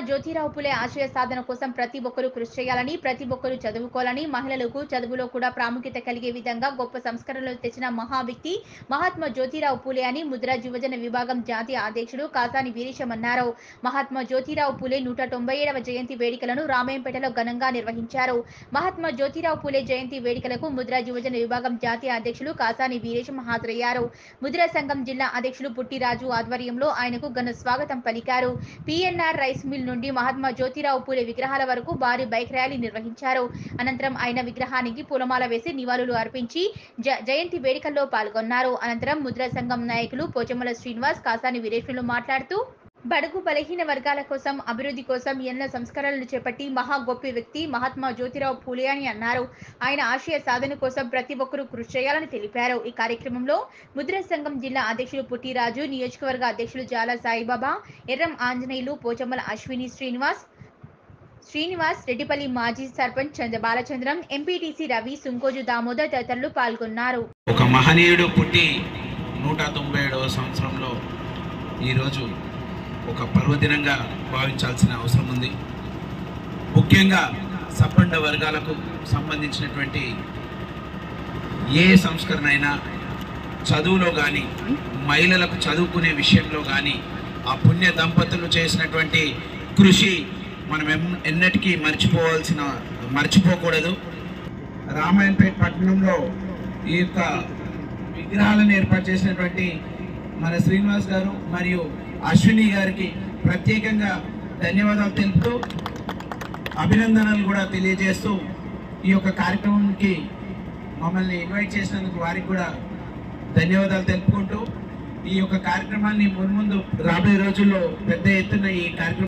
జ్యోతిరావు పులే ఆశయ సాధన కోసం ప్రతి ఒక్కరూ కృషి చేయాలని ప్రతి ఒక్కరూ చదువుకోవాలని మహిళలకు చదువులో కూడా ప్రాముఖ్యత కలిగే విధంగా గొప్ప సంస్కరణలు తెచ్చిన మహా వ్యక్తి మహాత్మా జ్యోతిరావు పూలే అని ముద్రా యువజన విభాగం జాతీయ అధ్యక్షుడు కాసాని వీరేశం అన్నారు మహాత్మా జ్యోతిరావు పూలే నూట తొంభై ఏడవ జయంతి వేడుకలను రామాయంపేటలో ఘనంగా నిర్వహించారు మహాత్మా జ్యోతిరావు పూలే జయంతి వేడుకలకు ముద్రా యువజన విభాగం జాతీయ అధ్యక్షులు కాసాని వీరేశం హాజరయ్యారు ముద్రా సంఘం జిల్లా అధ్యక్షులు పుట్టిరాజు ఆధ్వర్యంలో ఆయనకు ఘన స్వాగతం పలికారు పిఎన్ఆర్ రైస్ మిల్ నుండి మహాత్మా జ్యోతిరావు పూలే విగ్రహాల వరకు భారీ బైక్ ర్యాలీ నిర్వహించారు అనంతరం ఆయన విగ్రహానికి పూలమాల వేసి నివాళులు అర్పించి జ- జయంతి వేడుకల్లో పాల్గొన్నారు అనంతరం ముద్రా సంఘం నాయకులు పోచమ్మల శ్రీనివాస్ కాసాని వీరేశ్వరులు మాట్లాడుతూ బడుగు బలహీన వర్గాల కోసం అభివృద్ధి కోసం ఎన్నో సంస్కరణలు చేపట్టి మహా గొప్ప వ్యక్తి మహాత్మా జ్యోతిరావు పూలే అని అన్నారు ఆయన ఆశయ సాధన కోసం ప్రతి ఒక్కరూ కృషి చేయాలని తెలిపారు ఈ కార్యక్రమంలో ముద్రా సంఘం జిల్లా అధ్యక్షులు పుట్టిరాజు నియోజకవర్గ అధ్యక్షులు జాల సాయిబాబా ఎర్రం ఆంజనేయులు పోచమ్మల అశ్విని శ్రీనివాస్ శ్రీనివాస్ రెడ్డిపల్లి మాజీ సర్పంచ్ చంద్ర బాలచంద్రం ఎంపీటీసీ రవి సుంకోజు దామోదర్ తదితరులు పాల్గొన్నారు ఒక మహనీయుడు పుట్టి నూట తొంభై ఏడవ సంవత్సరంలో ఈరోజు ఒక పర్వదినంగా భావించాల్సిన అవసరం ఉంది ముఖ్యంగా సబ్బండ వర్గాలకు సంబంధించినటువంటి ఏ సంస్కరణ అయినా చదువులో కానీ మహిళలకు చదువుకునే విషయంలో కానీ ఆ పుణ్య దంపతులు చేసినటువంటి కృషి మనం ఎన్- ఎన్నటికీ మర్చిపోవాల్సిన మర్చిపోకూడదు రామాయణపేట పట్టణంలో ఈ యొక్క విగ్రహాలను ఏర్పాటు చేసినటువంటి మన శ్రీనివాస్ గారు మరియు అశ్విని గారికి ప్రత్యేకంగా ధన్యవాదాలు తెలుపుతూ అభినందనలు కూడా తెలియజేస్తూ ఈ యొక్క కార్యక్రమానికి మమ్మల్ని ఇన్వైట్ చేసినందుకు వారికి కూడా ధన్యవాదాలు తెలుపుకుంటూ ఈ యొక్క కార్యక్రమాన్ని మున్ముందు రాబోయే రోజుల్లో పెద్ద ఎత్తున ఈ కార్యక్రమం